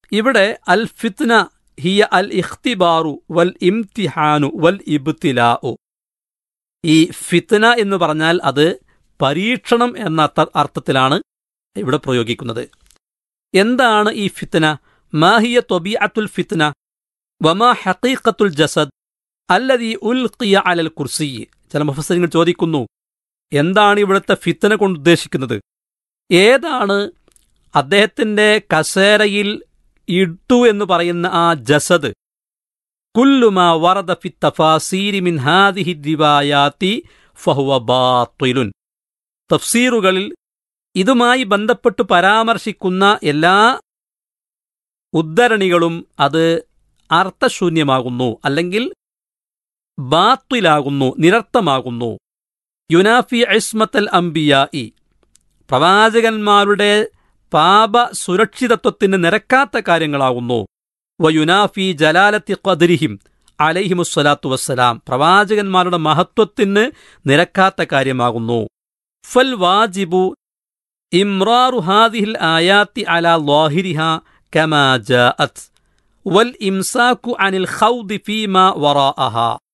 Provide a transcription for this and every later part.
ഇവിടെ അൽ ഫിത്ന ഹിയ അൽ ഇഖ്തിബാറു വൽ ഇംതിഹാനു വൽ ഇബ്തിലാഉ ഈ ഫിത്ന എന്ന് പറഞ്ഞാൽ അത് പരീക്ഷണം എന്ന അർത്ഥ- അർത്ഥത്തിലാണ് ഇവിടെ പ്രയോഗിക്കുന്നത് എന്താണ് ഈ ഫിത്ന മാഹിയ തൊബിഅത്തുൽ ഫിത്ന വമാ ഹഖീഖത്തുൽ ജസദ് അല്ലതി ഉൽഖിയ അലൽ കുർസി ചില മുഫസരിങ്ങൾ ചോദിക്കുന്നു എന്താണ് ഇവിടുത്തെ ഫിത്തന കൊണ്ട് ഉദ്ദേശിക്കുന്നത് ഏതാണ് അദ്ദേഹത്തിന്റെ കസേരയിൽ ഇട്ടു എന്ന് പറയുന്ന ആ ജസദ് കുല്ലുമാ വറദ ഫി തഫാസീരി മിൻ ഹാദിഹി ദിവായാത്തി ഫഹുവ ബാത്തിലുൻ തഫ്സീറുകളിൽ ഇതുമായി ബന്ധപ്പെട്ട് പരാമർശിക്കുന്ന എല്ലാ ഉദ്ധരണികളും അത് അർത്ഥശൂന്യമാകുന്നു അല്ലെങ്കിൽ ബാത്തിലാകുന്നു നിരർത്ഥമാകുന്നു യുനാഫി ഇസ്മത്തൽ അംബിയായി പ്രവാചകന്മാരുടെ പാപ സുരക്ഷിതത്വത്തിന് നിരക്കാത്ത കാര്യങ്ങളാകുന്നു വയുനാഫി ജലാലത്തി ഖദ്രിഹിം അലൈഹിമുസ്സലാത്തു വസ്സലാം പ്രവാചകന്മാരുടെ മഹത്വത്തിന് നിരക്കാത്ത കാര്യമാകുന്നു ഫൽ വാജിബു ഇമ്രാറു ഹാദിഹിൽ ആയാത്തി അല ലാഹിരിഹ കമാ ജാഅത് വൽ ഇംസാക്കു അനിൽ ഖൗദി ഫീമാ വറാഅഹ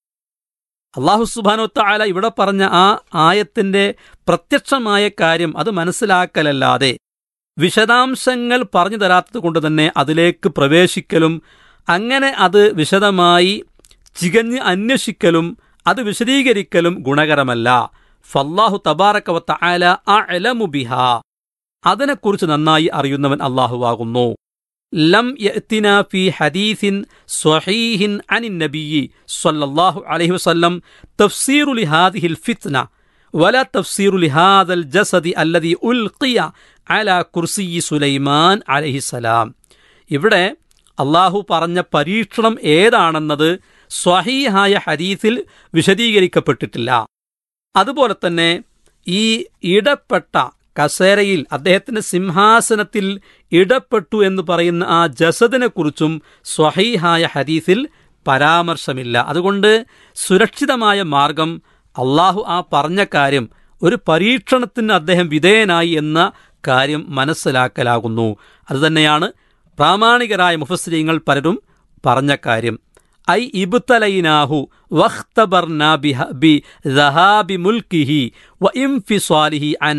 അള്ളാഹു സുബാനോ താല ഇവിടെ പറഞ്ഞ ആ ആയത്തിന്റെ പ്രത്യക്ഷമായ കാര്യം അത് മനസ്സിലാക്കലല്ലാതെ വിശദാംശങ്ങൾ പറഞ്ഞു തരാത്തത് കൊണ്ട് തന്നെ അതിലേക്ക് പ്രവേശിക്കലും അങ്ങനെ അത് വിശദമായി ചികഞ്ഞ് അന്വേഷിക്കലും അത് വിശദീകരിക്കലും ഗുണകരമല്ല ഫല്ലാഹു തബാറക്കവത്ത ആല അലമു ബിഹ അതിനെക്കുറിച്ച് നന്നായി അറിയുന്നവൻ അള്ളാഹുവാകുന്നു ലം യഅ്തിന ഫി ഹദീസിൻ സ്വഹീഹിൻ അനിൻ നബിയി സ്വല്ലല്ലാഹു അലൈഹി വസല്ലം തഫ്സീറു ലിഹാദിഹിൽ ഫിത്ന വല തഫ്സീറു ലിഹാദൽ ജസദി അല്ലദി ഉൽഖിയ അല കുർസി സുലൈമാൻ അലൈഹിസലാം ഇവിടെ അള്ളാഹു പറഞ്ഞ പരീക്ഷണം ഏതാണെന്നത് സ്വഹീഹായ ഹദീസിൽ വിശദീകരിക്കപ്പെട്ടിട്ടില്ല അതുപോലെ തന്നെ ഈ ഇടപെട്ട കസേരയിൽ അദ്ദേഹത്തിന്റെ സിംഹാസനത്തിൽ ഇടപെട്ടു എന്ന് പറയുന്ന ആ ജസദിനെ കുറിച്ചും സ്വഹീഹായ ഹദീസിൽ പരാമർശമില്ല അതുകൊണ്ട് സുരക്ഷിതമായ മാർഗം അള്ളാഹു ആ പറഞ്ഞ കാര്യം ഒരു പരീക്ഷണത്തിന് അദ്ദേഹം വിധേയനായി എന്ന കാര്യം മനസ്സിലാക്കലാകുന്നു അതുതന്നെയാണ് പ്രാമാണികരായ മുഫസ്രീങ്ങൾ പലരും പറഞ്ഞ കാര്യം ഐ ഇബ്തലൈനാഹു വഖ്തബർനാ ബിഹ ബി ദഹാബി മുൽക്കിഹി വ ഇംഫിസ്വാലിഹി അൻ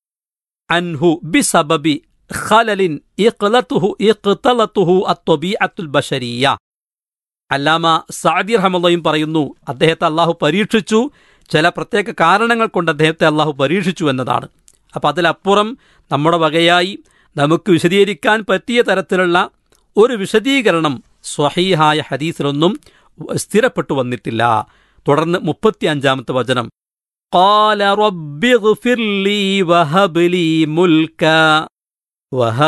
അൻഹു ബിസബബി ഖലലിൻ ഇഖ്ലതുഹു ഇഖ്തലതുഹു അത്വബീഅത്തുൽ ബശരിയ അല്ലാമ സഅദി റഹ്മത്തുള്ളയും പറയുന്നു അദ്ദേഹത്തെ അള്ളാഹു പരീക്ഷിച്ചു ചില പ്രത്യേക കാരണങ്ങൾ കൊണ്ട് അദ്ദേഹത്തെ അള്ളാഹു പരീക്ഷിച്ചു എന്നതാണ് അപ്പം അതിലപ്പുറം നമ്മുടെ വകയായി നമുക്ക് വിശദീകരിക്കാൻ പറ്റിയ തരത്തിലുള്ള ഒരു വിശദീകരണം സ്വഹീഹായ ഹദീസിലൊന്നും സ്ഥിരപ്പെട്ടു വന്നിട്ടില്ല തുടർന്ന് മുപ്പത്തി അഞ്ചാമത്തെ വചനം قال رب اغفر لي وهب لي ملكا وهب